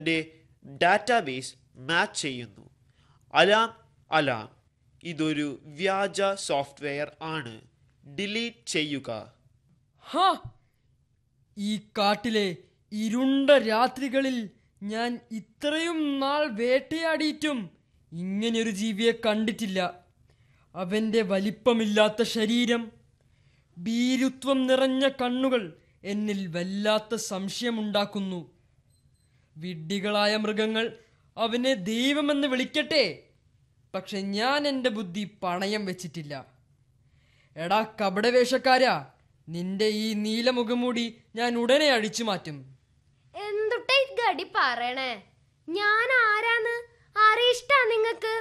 ന്റെ database match ചെയ്യുന്നു alarm alarm ഇതൊരു വ്യാജ സോഫ്റ്റ്വെയർ ആണ് ഡിലീറ്റ് ചെയ്യുക ഹാ ഈ കാട്ടിലെ ഇരുണ്ട രാത്രികളിൽ ഞാൻ ഇത്രയും നാൾ വേട്ടയാടിയിട്ടും ഇങ്ങനെയൊരു ജീവിയെ കണ്ടിട്ടില്ല അവൻ്റെ വലിപ്പമില്ലാത്ത ശരീരം ഭീരുത്വം നിറഞ്ഞ കണ്ണുകൾ എന്നിൽ വല്ലാത്ത സംശയമുണ്ടാക്കുന്നു വിഡ്ഢികളായ മൃഗങ്ങൾ അവനെ ദൈവമെന്ന് വിളിക്കട്ടെ പക്ഷെ ഞാൻ എൻ്റെ ബുദ്ധി പണയം വെച്ചിട്ടില്ല എടാ കപടവേഷക്കാരാ നിന്റെ ഈ നീലമുഖംമൂടി ഞാൻ ഉടനെ അഴിച്ചു മാറ്റും എന്തുട്ടാ ഈ ഗടി പറയണേ ഞാൻ ആരാന്ന് അറിയിഷ്ടാ നിങ്ങക്ക്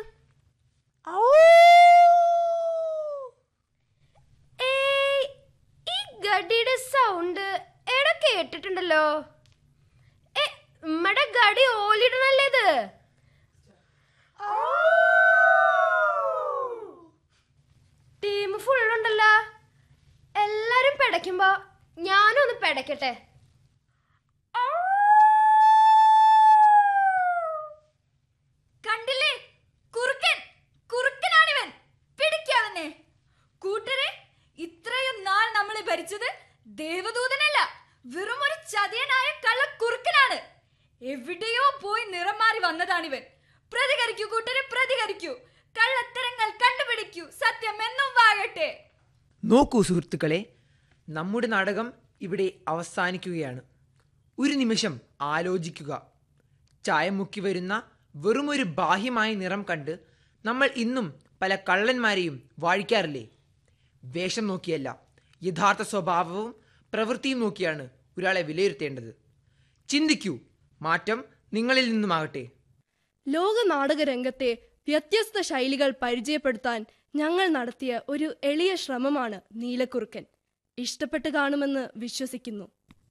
ഏയ്, ഈ ഗടിയുടെ സൗണ്ട് എട കേട്ടിട്ടുണ്ടല്ലോ ഏ, ഉമ്മടെ ഗടി ഓലിടണല്ലേ ഇത് ടീം ഫുള്ളുണ്ടല്ലോ എല്ലാരും പെടയ്ക്കുമ്പോ ഞാനും ഒന്ന് പെടയ്ക്കട്ടെ കണ്ടില്ലേ കുറുക്കൻ കുറുക്കനാണിവൻ പിടിക്കാവനെ കൂട്ടരെ ഇത്രയും നാൾ നമ്മളെ ഭരിച്ചത് ദേവദൂതനല്ല വെറും ഒരു ചതിയനായ കള്ള കുറുക്കനാണ് എവിടെയോ പോയി നിറം മാറി വന്നതാണിവൻ പ്രതികരിക്കൂ കൂട്ടരെ പ്രതികരിക്കൂ കള്ളത്തരങ്ങൾ കണ്ടുപിടിക്കൂ സത്യം എന്നും വാഴട്ടെ നോക്കൂ സുഹൃത്തുക്കളെ നമ്മുടെ നാടകം ഇവിടെ അവസാനിക്കുകയാണ് ഒരു നിമിഷം ആലോചിക്കുക ചായം മുക്കി വരുന്ന വെറുമൊരു ബാഹ്യമായ നിറം കണ്ട് നമ്മൾ ഇന്നും പല കള്ളന്മാരെയും വാഴിക്കാറില്ലേ വേഷം നോക്കിയല്ല യഥാർത്ഥ സ്വഭാവവും പ്രവൃത്തിയും നോക്കിയാണ് ഒരാളെ വിലയിരുത്തേണ്ടത് ചിന്തിക്കൂ മാറ്റം നിങ്ങളിൽ നിന്നുമാകട്ടെ ലോക നാടകരംഗത്തെ വ്യത്യസ്ത ശൈലികൾ പരിചയപ്പെടുത്താൻ ഞങ്ങൾ നടത്തിയ ഒരു എളിയ ശ്രമമാണ് നീലക്കുറുക്കൻ ഇഷ്ടപ്പെട്ട് കാണുമെന്ന് വിശ്വസിക്കുന്നു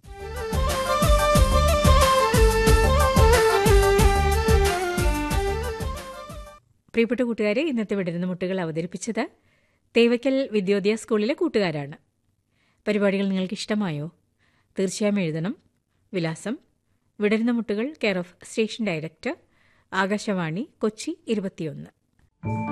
പ്രിയപ്പെട്ട കൂട്ടുകാരെ ഇന്നത്തെ വിടരുന്ന മുട്ടുകൾ അവതരിപ്പിച്ചത് തേവയ്ക്കൽ വിദ്യോദയ സ്കൂളിലെ കൂട്ടുകാരാണ് പരിപാടികൾ നിങ്ങൾക്ക് ഇഷ്ടമായോ തീർച്ചയായും എഴുതണം വിലാസം വിടരുന്ന മുട്ടുകൾ care of station director Akashvani Kochi ഇരുപത്തിയൊന്ന്